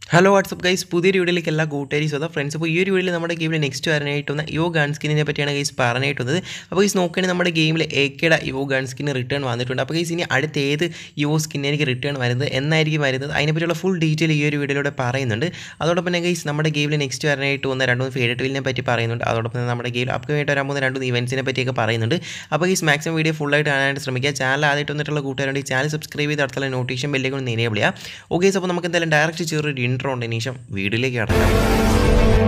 Hello WhatsApp guys പുതിയൊരു വീഡിയോയിലേക്ക് എല്ലാ കൂട്ടുകാരി സ്വതം ഫ്രണ്ട്സ് അപ്പോൾ ഈ ഒരു വീഡിയോയിൽ നമ്മുടെ ഗെയിമിൽ നെക്സ്റ്റ് വരാനായിട്ട് വന്ന യോ ഗൺ സ്കിന്നിനെ പറ്റിയാണ് ഗൈസ് പറയാനായിട്ട് വന്നത് അപ്പോൾ ഗൈസ് നോക്കുകയാണെങ്കിൽ നമ്മുടെ ഗെയിമിൽ എക്കയുടെ യോ ഗൺ സ്കിന് റിട്ടേൺ വന്നിട്ടുണ്ട് അപ്പോൾ ഗൈസ് ഇനി അടുത്ത ഏത് യോ സ്കിന്നെ എനിക്ക് റിട്ടേൺ വരുന്നത് എന്നായിരിക്കും വരുന്നത് അതിനെപ്പറ്റിയുള്ള ഫുൾ ഡീറ്റെയിൽ ഈ ഒരു വീഡിയോയിലൂടെ പറയുന്നുണ്ട് അതോടൊപ്പം തന്നെ ഗൈസ് നമ്മുടെ ഗെയിമിൽ നെക്സ്റ്റ് വരാനായിട്ട് വന്ന രണ്ട് മൂന്ന് ഫേവറേറ്റ് വില്ലിനെ പറ്റി പറയുന്നുണ്ട് അതോടൊപ്പം തന്നെ നമ്മുടെ ഗെയിം അപ്കമായിട്ട് വരാൻ പോകുന്ന രണ്ട് മൂന്ന് ഇവൻസിനെ പറ്റിയൊക്കെ പറയുന്നുണ്ട് അപ്പോൾ ഗൈസ് മാക്സിമം വീഡിയോ ഫുള്ളായിട്ട് കാണാനായിട്ട് ശ്രമിക്കുക ചാനൽ ആദ്യമായിട്ട് വന്നിട്ടുള്ള കൂട്ടുകാരുണ്ട് ചാനൽ സബ്സ്ക്രൈബ് ചെയ്ത് അടുത്തുള്ള നോട്ടിഫിക്കേഷൻ ബെല്ലേക്ക് ഒന്ന് എനേബിൾ ചെയ്യുക ഓക്കെ അപ്പോൾ നമുക്ക് എന്തായാലും ഡയറക്റ്റ് ചെറിയൊരു ഇൻട്രോ ഉണ്ട് ശേഷം വീഡിയോയിലേക്ക് കടക്കാം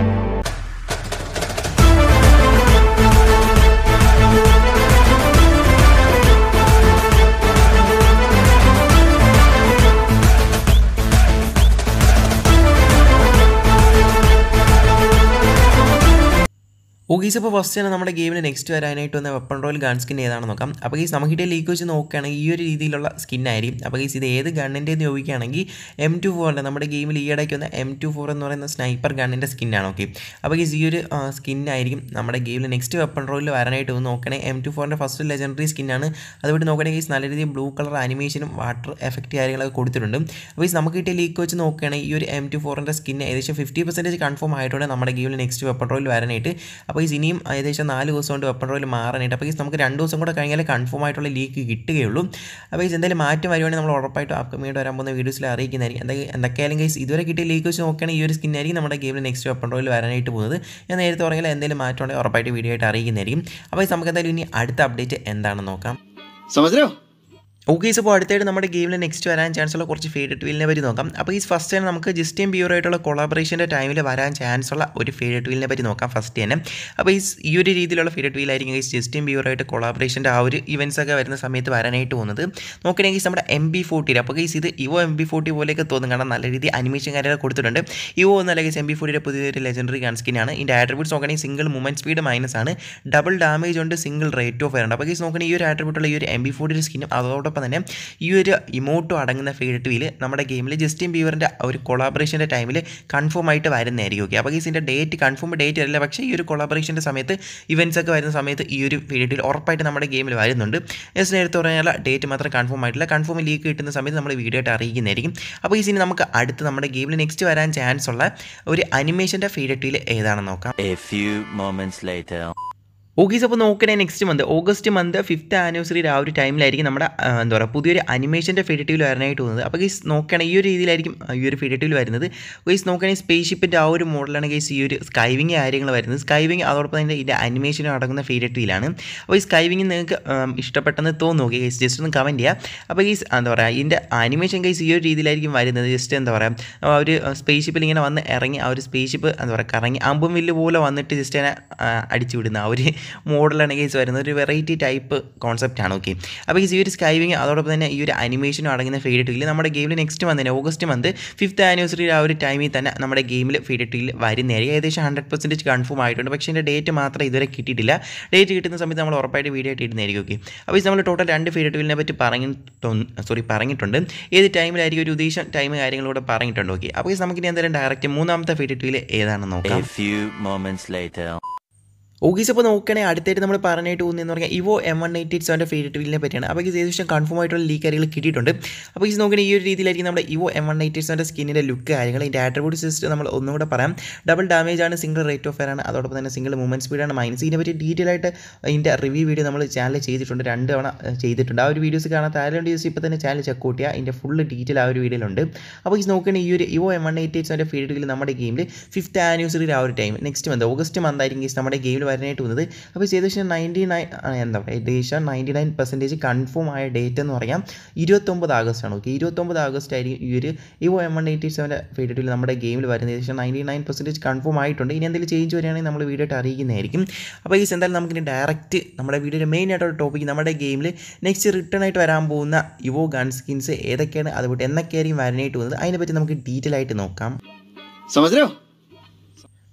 ഓഗീസ് അപ്പോൾ ഫസ്റ്റ് തന്നെ നമ്മുടെ ഗെയിമിൽ നെക്സ്റ്റ് വരാനായിട്ട് വന്ന വെപ്പൺ റോയൽ ഗൺ സ്കിൻ ഏതാണെന്ന് നോക്കാം അപ്പോൾ ഗീസ് നമുക്കിട്ട് ലീക്ക് വെച്ച് നോക്കുകയാണെങ്കിൽ ഈ ഒരു രീതിയിലുള്ള സ്കിൻ ആയിരിക്കും അപ്പോൾ ഗീസ് ഇത് ഏത് ഗണ്ണിൻ്റെ എന്ന് ചോദിക്കുകയാണെങ്കിൽ എം ടു ഫോറിൻ്റെ നമ്മുടെ ഗെയിമിൽ ഈ ഇടയ്ക്ക് വന്ന എം ടു ഫോർ എന്ന് പറയുന്ന സ്നൈപ്പർ ഗണ്ണിൻ്റെ സ്കിന്നാണ് ഓക്കെ അപ്പോൾ ഗീസ് ഈ ഒരു സ്കിന്നായിരിക്കും നമ്മുടെ ഗെയിമിൽ നെക്സ്റ്റ് വെപ്പൺ റോയിൽ വരാനായിട്ട് വന്ന് നോക്കണേ എം ടു ഫോറിൻ്റെ ഫസ്റ്റ് ലെജൻഡറി സ്കിന്നാണ് അതുകൊണ്ട് നോക്കുകയാണെങ്കിൽ ഗീസ് നല്ല രീതിയിൽ ബ്ലൂ കളർ ആനിമേഷനും വാട്ടർ എഫക്റ്റ് കാര്യങ്ങളൊക്കെ കൊടുത്തിട്ടുണ്ട് അപ്പോൾ ഗീസ് നമുക്ക് കിട്ടിയ ലീക്ക് വെച്ച് നോക്കുകയാണെങ്കിൽ ഈ ഒരു എം ടു ഫോറിൻ്റെ സ്കിൻ ഏകദേശം ഫിഫ്റ്റി പെർസെൻറ്റേജ് കൺഫേം ആയിട്ടുണ്ട് നമ്മുടെ ഗെയിമിൽ നെക്സ്റ്റ് വെപ്പൺ റോയിൽ വരാനായിട്ട് അപ്പോൾ ഈ ഇനിയും ഏകദേശം നാല് ദിവസം കൊണ്ട് വെപ്പൺ റോയിൽ മാറാനായിട്ട് അപ്പോൾ ഈ നമുക്ക് രണ്ട് ദിവസം കൂടെ കഴിഞ്ഞാൽ കൺഫേം ആയിട്ടുള്ള ലീക്ക് കിട്ടുകയുള്ളൂ അപ്പോൾ ഈ എന്തെങ്കിലും മാറ്റം വരുവാണെങ്കിൽ നമ്മൾ ഉറപ്പായിട്ടും അപ്കമിയായിട്ട് വരാൻ പോകുന്ന വീഡിയോസിൽ അറിയിക്കുന്നതായിരിക്കും എന്തൊക്കെ എന്തൊക്കെയായാലും ഗൈസ് ഇതുവരെ കിട്ടിയ ലീക്ക് വെച്ച് നോക്കുകയാണെങ്കിൽ ഈ ഒരു സ്കിന്നായിരിക്കും നമ്മുടെ ഗെയിമിൽ നെക്സ്റ്റ് വെപ്പൺ റോയിൽ വരാനായിട്ട് പോകുന്നത് ഞാൻ നേരത്തെ പറഞ്ഞാൽ എന്തെങ്കിലും മാറ്റം ഉണ്ടെങ്കിൽ ഉറപ്പായിട്ട് വീഡിയോ ആയിട്ട് അറിയിക്കുന്നതായിരിക്കും അപ്പോൾ ഈ നമുക്ക് എന്തായാലും ഇനി അടുത്ത അപ്ഡേറ്റ് എന്താണെന്ന് നോക്കാം समझ रहे हो ഓക്കെ ഇപ്പോൾ അടുത്തായിട്ട് നമ്മുടെ ഗെയിമിൽ നെക്സ്റ്റ് വരാൻ ചാൻസ് ഉള്ള കുറച്ച് ഫേവറേറ്റ് വീലിനെ പറ്റി നോക്കാം അപ്പോൾ ഈ ഫസ്റ്റ് തന്നെ നമുക്ക് ജസ്റ്റിൻ ബിയൂർ ആയിട്ടുള്ള കൊളാബറേഷൻ്റെ ടൈമിൽ വരാൻ ചാൻസ് ഉള്ള ഒരു ഫേവറേറ്റ് വീലിനെ പറ്റി നോക്കാം ഫസ്റ്റ് തന്നെ അപ്പോൾ ഈ ഈ ഒരു രീതിയിലുള്ള ഫേവറേറ്റ് വീലായിരിക്കും ഈ ജസ്റ്റിൻ ബിയൂർ ആയിട്ട് കൊളാബറേഷൻ്റെ ആ ഒരു ഇവൻസ് ഒക്കെ വരുന്ന സമയത്ത് വരാനായിട്ട് പോകുന്നത് നോക്കുകയാണെങ്കിൽ നമ്മുടെ എം ബി ഫോർട്ടിയിൽ അപ്പോൾ ഗൈസ് ഇത് ഇവോ എം ബി ഫോർട്ടി പോലെയൊക്കെ തോന്നും കാരണം നല്ല രീതിയിൽ അനിമേഷൻ കാര്യങ്ങൾ കൊടുത്തിട്ടുണ്ട് ഇവോ എന്നല്ല ഗൈസ് എം ബി ഫോർട്ടിയുടെ പുതിയൊരു ലെജൻഡറി ഗൺ സ്കിന്നാണ് ഇതിൻ്റെ ആട്രിബ്യൂട്ട്സ് നോക്കുകയാണെങ്കിൽ സിംഗിൾ മൂവ്മെൻറ്റ് സ്പീഡ് മൈനസ് ആണ് ഡബിൾ ഡാമേജ് ഉണ്ട് സിംഗിൾ റേറ്റ് ഓഫ് ഫയർ ഉണ്ട് അപ്പോൾ ഗൈസ് നോക്കുകയാണെങ്കിൽ ഈ ഒരു ആട്രിബ്യൂട്ടുള്ള ഈ ഒരു എം ബി ഫോർട്ടിയുടെ സ്കിന്നും അതോടൊപ്പം തന്നെ ഈ ഒരു ഇമോട്ടോ അടങ്ങുന്ന ഫേവറേറ്റ് വീല് നമ്മുടെ ഗെയിമിൽ ജസ്റ്റിൻ ബീവറിൻ്റെ ഒരു കൊളാബറേഷൻ്റെ ടൈമിൽ കൺഫേം ആയിട്ട് വരുന്നതായിരിക്കും ഓക്കെ അപ്പോൾ ഇതിൻ്റെ ഡേറ്റ് കൺഫേം ഡേറ്റ് അല്ല പക്ഷേ ഈ ഒരു കൊളാബറേഷൻ്റെ സമയത്ത് ഇവൻസ് ഒക്കെ വരുന്ന സമയത്ത് ഈ ഒരു ഫേവറേറ്റ് വീൽ ഉറപ്പായിട്ട് നമ്മുടെ ഗെയിമിൽ വരുന്നുണ്ട് ജസ്റ്റ് നേരത്തെ പറഞ്ഞാൽ ഡേറ്റ് മാത്രം കൺഫേം ആയിട്ടില്ല കൺഫേം ലീക്ക് കിട്ടുന്ന സമയത്ത് നമ്മൾ വീഡിയോ ആയിട്ട് അറിയിക്കുന്നതായിരിക്കും അപ്പോൾ ഈ സീൻ നമുക്ക് അടുത്ത് നമ്മുടെ ഗെയിമിൽ നെക്സ്റ്റ് വരാൻ ചാൻസ് ഉള്ള ഒരു അനിമേഷൻ്റെ ഫേവറേറ്റ് വീൽ ഏതാണെന്ന് നോക്കാം A few moments later. ഓഗീസ് അപ്പോൾ നോക്കണേ next month August month fifth ആനിവേഴ്സറിയുടെ ആ ഒരു ടൈമിലായിരിക്കും നമ്മുടെ ആ, എന്താ പറയുക പുതിയൊരു അനിമേഷൻ്റെ ഫെഡിറ്റീവിൽ വരാനായിട്ട് പോകുന്നത് അപ്പോൾ ഗൈസ് നോക്കുകയാണെങ്കിൽ ഈ ഒരു രീതിയിലായിരിക്കും ഈ ഒരു ഫെഡിറ്റീവിൽ വരുന്നത് ഗൈസ് നോക്കുകയാണെങ്കിൽ സ്പേസ് ഷിപ്പിൻ്റെ ആ ഒരു മോഡലാണ് ഗൈസ് ഈ ഒരു സ്കൈവിങ് കാര്യങ്ങൾ വരുന്നത് സ്കൈവിങ് അതോടൊപ്പം തന്നെ ഇതിൻ്റെ അനിമേഷനും അടങ്ങുന്ന ഫെഡിറ്റീവിലാണ് അപ്പോൾ ഈ സ്കൈവിങ് നിങ്ങൾക്ക് ഉം, ഇഷ്ടപ്പെട്ടെന്ന് തോന്നുന്നു ഓക്കെ ഗൈസ് ജസ്റ്റ് ഒന്ന് കമൻറ്റ് ചെയ്യുക അപ്പോൾ ഗൈസ് എന്താ പറയുക ഇതിൻ്റെ അനിമേഷൻ ഗൈസ് ഈ ഒരു രീതിയിലായിരിക്കും വരുന്നത് ജസ്റ്റ് എന്താ പറയുക ആ ഒരു സ്പേസ് ഷിപ്പിൽ ഇങ്ങനെ വന്ന് ഇറങ്ങി ആ ഒരു സ്പേസ് ഷിപ്പ് എന്താ പറയുക കറങ്ങി അമ്പും വില്ല് പോലെ വന്നിട്ട് ജസ്റ്റ് അതിനെ ആ, അടിച്ചു വിടുന്ന ആ ഒരു മോഡലാണ് ഗൈസ് വരുന്നത് ഒരു വെറൈറ്റി ടൈപ്പ് കോൺസെപ്റ്റ് ആണ് ഓക്കെ അപ്പോൾ ഈ ഒരു സ്കൈവിങ് അതോടൊപ്പം തന്നെ ഈ ഒരു അനിമേഷനും അടങ്ങുന്ന ഫീഡ് ടിയിൽ നമ്മുടെ ഗെയിമിൽ നെക്സ്റ്റ് മന്തിന് ഓഗസ്റ്റ് മന്ത് ഫിഫ്ത്ത് ആനിവേഴ്സറി ആ ഒരു ടൈമിൽ തന്നെ നമ്മുടെ ഗെയിമിൽ ഫീഡ് ടിയിൽ വരുന്നതായിരിക്കും ഏകദേശം ഹൺഡ്രഡ് പെർസെൻറ്റേജ് കൺഫേം ആയിട്ടുണ്ട് പക്ഷേ ഇതിൻ്റെ ഡേറ്റ് മാത്രം ഇതുവരെ കിട്ടിയിട്ടില്ല ഡേറ്റ് കിട്ടുന്ന സമയത്ത് നമ്മൾ ഉറപ്പായിട്ട് വീഡിയോ ആയിട്ട് ഇടുന്നതായിരിക്കും ഓക്കെ അപ്പോൾ നമ്മൾ ടോട്ടൽ രണ്ട് ഫീഡ് ടിവിലിനെ പറ്റി പറഞ്ഞിട്ടുണ്ട് സോറി പറഞ്ഞിട്ടുണ്ട് ഏത് ടൈമിലായിരിക്കും ഒരു ഉദ്ദേശം ടൈം കാര്യങ്ങളൂടെ പറഞ്ഞിട്ടുണ്ട് ഓക്കെ അപ്പോൾ ഈ നമുക്കിനി എന്തായാലും ഡയറക്റ്റ് മൂന്നാമത്തെ ഫീഡ് ടിവിൽ ഏതാണെന്ന് നോക്കാം A few moments later. ഓഗീസ് ഇപ്പോൾ നോക്കുകയാണെങ്കിൽ അടുത്തായിട്ട് നമ്മൾ പറഞ്ഞിട്ട് പോകുന്നതെന്ന് പറഞ്ഞാൽ evo M one eighty eight സെവൻ്റെ ഫേവറേറ്റ് വീലിനെ പറ്റിയാണ് അപ്പോൾ ഇത് ഏകദേശം കൺഫേം ആയിട്ടുള്ള ലീക്ക് കാര്യങ്ങൾ കിട്ടിയിട്ടുണ്ട് അപ്പോൾ ഇത് നോക്കുകയാണെങ്കിൽ ഈ ഒരു രീതിയിലായിരിക്കും നമ്മുടെ evo M one eighty eight സെവൻ്റെ സ്കിന്നിൻ്റെ ലുക്ക് കാര്യങ്ങൾ ഇതിൻ്റെ ആട്രിബ്യൂട്ട് സിസ്റ്റം നമ്മൾ ഒന്നും കൂടെ പറയാം ഡബിൾ ഡാമേജ് ആണ് സിംഗിൾ റേറ്റ് ഓഫ് ഫയർ ആണ് അതോടൊപ്പം തന്നെ സിംഗിൾ മൂവ്മെൻറ്റ് സ്പീഡാണ് മൈനസ് ഇതിനെ പറ്റി ഡീറ്റെയിൽ ആയിട്ട് ഇതിൻ്റെ റിവ്യൂ വീഡിയോ നമ്മൾ ചാനൽ ചെയ്തിട്ടുണ്ട് രണ്ട് തവണ ഏഹ്, ചെയ്തിട്ടുണ്ട് ആ ഒരു വീഡിയോസ് കാണാൻ താല്പര്യം യൂസ് ഇപ്പോൾ തന്നെ ചാനൽ ചെക്ക് ഔട്ട് ചെയ്യുക ഇതിൻ്റെ ഫുൾ ഡീറ്റെയിൽ ആ ഒരു വീഡിയോയിലുണ്ട് അപ്പോൾ ഇത് നോക്കുകയാണെങ്കിൽ ഈ ഒരു evo M one eighty eight സെവൻ്റെ ഫീൽഡിൽ നമ്മുടെ ഗെയിമിൽ ഫിഫ്ത്ത് ആനിവേഴ്സറി ആ ഒരു time next month August month ആയിരിക്കും guys നമ്മുടെ ഗെയിമിൽ വരാനായിട്ട് വന്നത് അപ്പോൾ ഇത് ഏകദേശം നയൻറ്റി നയൻ എന്താ പറയുക ഏകദേശം നയൻറ്റി നയൻ പെർസെൻറ്റേജ് കൺഫേം ആയ ഡേറ്റ് എന്ന് പറയാം ഇരുപത്തൊമ്പത് ആഗസ്റ്റ് ആണ് ഓക്കെ ഇരുപത്തൊമ്പത് ആഗസ്റ്റ് ആയിരിക്കും ഈ ഒരു ഇവോ എം വൺ എയ്റ്റി സെവൻ്റെ ഫീൽഡിൽ നമ്മുടെ ഗെയിമിൽ വരുന്നത് ഏകദേശം നയൻറ്റി നയൻ പെർസെൻറ്റേജ് കൺഫേം ആയിട്ടുണ്ട് ഇനി എന്തെങ്കിലും ചേഞ്ച് വരികയാണെങ്കിൽ നമ്മൾ വീഡിയോ ആയിട്ട് അറിയിക്കുന്നതായിരിക്കും അപ്പോൾ ഈ എന്തായാലും നമുക്കിനി ഡയറക്റ്റ് നമ്മുടെ വീഡിയോയുടെ മെയിൻ ആയിട്ടുള്ള ടോപ്പിക് നമ്മുടെ ഗെയിമിൽ നെക്സ്റ്റ് റിട്ടേൺ ആയിട്ട് വരാൻ പോകുന്ന ഇവോ ഗൺ സ്കിൻസ് ഏതൊക്കെയാണ് അതുപോലെ എന്നൊക്കെയായിരിക്കും വരാനായിട്ട് പോകുന്നത് അതിനെപ്പറ്റി നമുക്ക് ഡീറ്റെയിൽ ആയിട്ട് നോക്കാം समझ रहे हो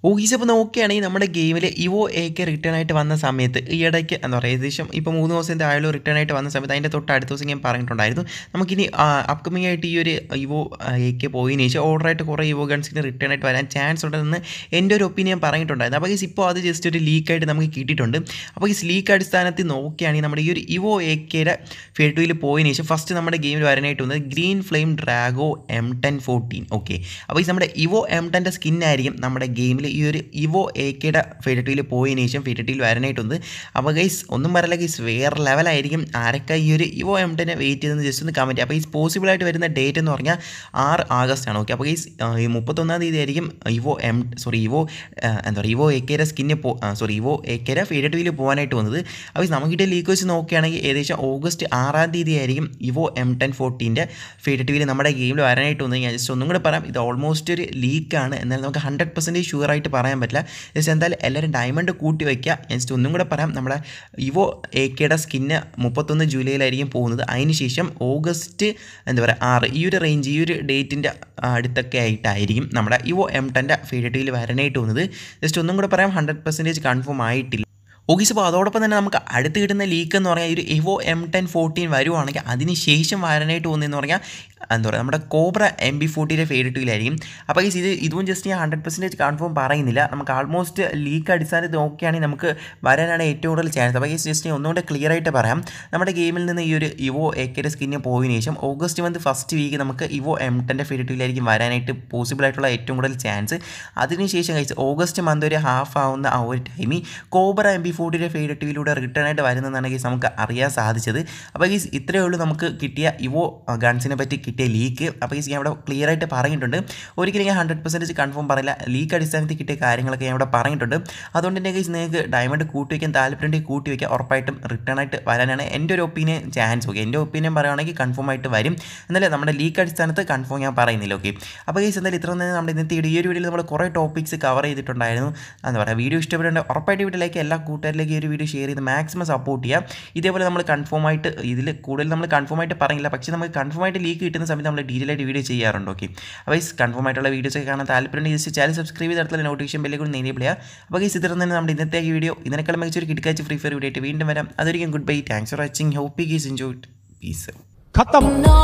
ഓഗീസ് അപ്പോൾ നോക്കുകയാണെങ്കിൽ നമ്മുടെ ഗെയിമിൽ ഇവോ എ കെ റിട്ടേൺ ആയിട്ട് വന്ന സമയത്ത് ഈ ഇടയ്ക്ക് എന്താ പറയുക ഏകദേശം ഇപ്പോൾ മൂന്ന് ദിവസത്തെ ആയാലും റിട്ടേൺ ആയിട്ട് വന്ന സമയത്ത് അതിൻ്റെ തൊട്ട് അടുത്ത ദിവസം ഞാൻ പറഞ്ഞിട്ടുണ്ടായിരുന്നു നമുക്കിനി അപ്കമിങ് ആയിട്ട് ഈ ഒരു ഇവോ എ കെ പോയതിനു ശേഷം ഓർഡറായിട്ട് കുറേ ഇവോ ഗൺസിന് റിട്ടേൺ ആയിട്ട് വരാൻ ചാൻസ് ഉണ്ടെന്ന് എൻ്റെ ഒരു ഒപ്പീനിയൻ പറഞ്ഞിട്ടുണ്ടായിരുന്നു അപ്പോൾ ഗീസ് ഇപ്പോൾ അത് ജസ്റ്റ് ഒരു ലീക്കായിട്ട് നമുക്ക് കിട്ടിയിട്ടുണ്ട് അപ്പോൾ ഈ ലീക്ക് അടിസ്ഥാനത്തിൽ നോക്കുകയാണെങ്കിൽ നമ്മുടെ ഈ ഒരു ഇവോ എ കെയുടെ ഫേട്ടുവിൽ പോയതിനു ശേഷം ഫസ്റ്റ് നമ്മുടെ ഗെയിമിൽ വരാനായിട്ട് വന്നത് green flame drago M ten fourteen okay അപ്പോൾ ഈ നമ്മുടെ ഇവോ എം ടെൻ്റെ സ്കിന്നായിരിക്കും നമ്മുടെ ഗെയിമിൽ ഈ ഒരു ഇവോ എ കെയുടെ ഫേറ്ററ്റിയിൽ പോയതിനു ശേഷം ഫേറ്ററ്റിയിൽ വരാനായിട്ടുണ്ട് അപ്പോൾ ഗൈസ് ഒന്നും പറയില്ല ഗൈസ് വേറെ ലെവലായിരിക്കും ആരൊക്കെ ഈ ഒരു ഇവോ എം ടെനെ വെയിറ്റ് ചെയ്തെന്ന് ജസ്റ്റ് ഒന്ന് കമൻറ്റ് അപ്പോൾ ഈ പോസിബിൾ ആയിട്ട് വരുന്ന ഡേറ്റ് എന്ന് പറഞ്ഞാൽ ആറ് ആഗസ്റ്റ് ആണ് ഓക്കെ അപ്പോൾ ഗൈസ് ഈ മുപ്പത്തൊന്നാം തീയതി ആയിരിക്കും ഇവോ എം സോറി ഇവോ എന്താ പറയുക ഇവോ എ കെയുടെ സ്കിന്നെ പോ സോറി ഇവോ എ കെയുടെ ഫേറ്ററ്റിയിൽ പോകാനായിട്ട് വന്നത് അപ്പോൾ നമുക്കിട്ട് ലീക്ക് വെച്ച് നോക്കുകയാണെങ്കിൽ ഏകദേശം ഓഗസ്റ്റ് ആറാം തീയതി ആയിരിക്കും ഇവോ എം ടെൻ ഫോർട്ടീൻ്റെ ഫേറ്ററ്റിയിൽ നമ്മുടെ ഗെയിമിൽ വരാനായിട്ട് വന്നത് ഞാൻ ജസ്റ്റ് ഒന്നും കൂടെ പറയാം ഇത് ഓൾമോസ്റ്റ് ഒരു ലീക്കാണ് എന്നാൽ നമുക്ക് ഹൺഡ്രഡ് പെർസെൻറ്റേജ് ഷുവർ ആയിട്ട് പറയാൻ പറ്റില്ല ജസ്റ്റ് എന്തായാലും എല്ലാവരും ഡയമണ്ട് കൂട്ടി വയ്ക്കുക ഞാൻ ജസ്റ്റ് ഒന്നും കൂടെ പറയാം നമ്മുടെ ഇവോ എ കെയുടെ സ്കിന്ന് മുപ്പത്തൊന്ന് ജൂലൈയിലായിരിക്കും പോകുന്നത് അതിനുശേഷം ഓഗസ്റ്റ് എന്താ പറയുക ആറ് ഈ ഒരു റേഞ്ച് ഈ ഒരു ഡേറ്റിൻ്റെ അടുത്തൊക്കെ ആയിട്ടായിരിക്കും നമ്മുടെ ഇവോ എം ടെൻ്റെ ഫീഡറ്റിയിൽ വരാനായിട്ട് പോകുന്നത് ജസ്റ്റ് ഒന്നും കൂടെ പറയാം ഹൺഡ്രഡ് പെർസെൻറ്റേജ് കൺഫേം ആയിട്ടില്ല ഓഗീസ് അപ്പോൾ അതോടൊപ്പം തന്നെ നമുക്ക് അടുത്ത് കിട്ടുന്ന ലീക്ക് എന്ന് പറഞ്ഞാൽ ഒരു ഇവോ എം ടെൻ ഫോർട്ടീൻ വരുവാണെങ്കിൽ അതിന് ശേഷം വരാനായിട്ട് പോകുന്നതെന്ന് പറഞ്ഞാൽ എന്താ പറയുക നമ്മുടെ കോബ്ര എം ബി ഫോർട്ടിയുടെ ഫേവറേറ്റിലായിരിക്കും അപ്പോൾ ഈ ഇത് ഇതും ജസ്റ്റ് ഞാൻ ഹൺഡ്രഡ് പെർസെൻറ്റേജ് കൺഫേം പറയുന്നില്ല നമുക്ക് ആൾമോസ്റ്റ് ലീക്ക് അടിസ്ഥാനത്തിൽ നോക്കുകയാണെങ്കിൽ നമുക്ക് വരാനാണ് ഏറ്റവും കൂടുതൽ ചാൻസ് അപ്പോൾ ഈ ജസ്റ്റ് ഞാൻ ഒന്നുകൂടെ ക്ലിയർ ആയിട്ട് പറയാം നമ്മുടെ ഗെയിമിൽ നിന്ന് ഈ ഒരു ഇവോ എ കെയുടെ സ്കിന്നിന് പോയതിനു ശേഷം ഓഗസ്റ്റ് മന്ത് ഫസ്റ്റ് വീക്ക് നമുക്ക് ഇവോ എം ടെൻ്റെ ഫേവറേറ്റിലായിരിക്കും വരാനായിട്ട് പോസിബിൾ ആയിട്ടുള്ള ഏറ്റവും കൂടുതൽ ചാൻസ് അതിനുശേഷം കഴിച്ച് ഓഗസ്റ്റ് മന്ത് ഒരു ഹാഫ് ആവുന്ന ആ ഒരു ടൈമിൽ കോബ്ര എം ബി ഫോർട്ടിയുടെ ഫേവറേറ്റിലൂടെ റിട്ടേൺ ആയിട്ട് വരുന്നതാണ് ഗീസ് നമുക്ക് അറിയാൻ സാധിച്ചത് അപ്പോൾ ഗീസ് ഇത്രയേ ഉള്ളൂ നമുക്ക് കിട്ടിയ ഇവോ ഗൺസിനെ പറ്റി കിട്ടിയ ലീക്ക് അപ്പോൾ ഗീസ് ഞാൻ ഇവിടെ ക്ലിയർ ആയിട്ട് പറഞ്ഞിട്ടുണ്ട് ഒരിക്കലും ഞാൻ ഹൺഡ്രഡ് പെർസെൻറ്റേജ് കൺഫേം പറയില്ല ലീക്ക് അടിസ്ഥാനത്തിൽ കിട്ടിയ കാര്യങ്ങളൊക്കെ ഞാൻ ഇവിടെ പറഞ്ഞിട്ടുണ്ട് അതുകൊണ്ട് തന്നെ ഗീസ് നിങ്ങൾക്ക് ഡയമണ്ട് കൂട്ടി വയ്ക്കാൻ താല്പര്യമുണ്ടെങ്കിൽ കൂട്ടി വയ്ക്കുക ഉറപ്പായിട്ടും റിട്ടേൺ ആയിട്ട് വരാനാണ് എൻ്റെ ഒരു ഒപ്പീനിയൻ ചാൻസ് ഓക്കെ എൻ്റെ ഒപ്പീനിയൻ പറയുകയാണെങ്കിൽ കൺഫേം ആയിട്ട് വരും എന്നാലും നമ്മുടെ ലീക്ക് അടിസ്ഥാനത്ത് കൺഫേം ഞാൻ പറയുന്നില്ല ഓക്കെ അപ്പോൾ ഗീസ് എന്തായാലും ഇത്ര തന്നെ നമ്മുടെ ഇന്നത്തെ ഈ ഒരു വീഡിയോയിൽ നമ്മൾ കുറേ ടോപ്പിക്സ് കവർ ചെയ്തിട്ടുണ്ടായിരുന്നു എന്താ പറയുക വീഡിയോ ഇഷ്ടപ്പെട്ടുണ്ടെങ്കിൽ ഉറപ്പായിട്ട് വീട്ടിലേക്ക് എല്ലാ കൂട്ടുകാരിലേക്ക് ഈ ഒരു വീഡിയോ ഷെയർ ചെയ്ത് മാക്സിമം സപ്പോർട്ട് ചെയ്യുക ഇതേപോലെ നമ്മൾ കൺഫേം ആയിട്ട് ഇതിൽ കൂടുതൽ നമ്മൾ കൺഫേം ആയിട്ട് പറയില്ല പക്ഷേ നമുക്ക് കൺഫേം ആയിട്ട് ലീക്ക് കിട്ടുന്ന സമയത്ത് നമ്മൾ ഡീറ്റെയിൽ ആയിട്ട് വീഡിയോ ചെയ്യാറുണ്ട് ഓക്കെ അപ്പോൾ ഈ കൺഫേം ആയിട്ടുള്ള വീഡിയോസ് ഒക്കെ കാണാൻ താല്പര്യം ജസ്റ്റ് ചാനൽ സബ്സ്ക്രൈബ് ചെയ്ത് അടുത്തുള്ള നോട്ടിഫിക്കേഷൻ ബെല്ലിൽ കൂടി എനേബിൾ ചെയ്യുക അപ്പോൾ ഈ ചിത്രം തന്നെ നമ്മുടെ ഇന്നത്തെ ഈ വീഡിയോ ഇതിനേക്കാൾ മികച്ചൊരു കിടക്കാച്ച് ഫ്രീ ഫയർ വീഡിയോ ആയിട്ട് വീണ്ടും വരാം അതൊരിക്കും good bye thanks for watching hope you guys enjoy peace खत्म No,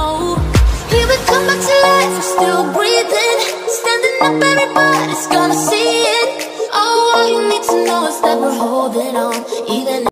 he would come back to life, I'm still breathing. Standing up, everybody's gonna see it. Oh, all you need to know is that we're holding on, even.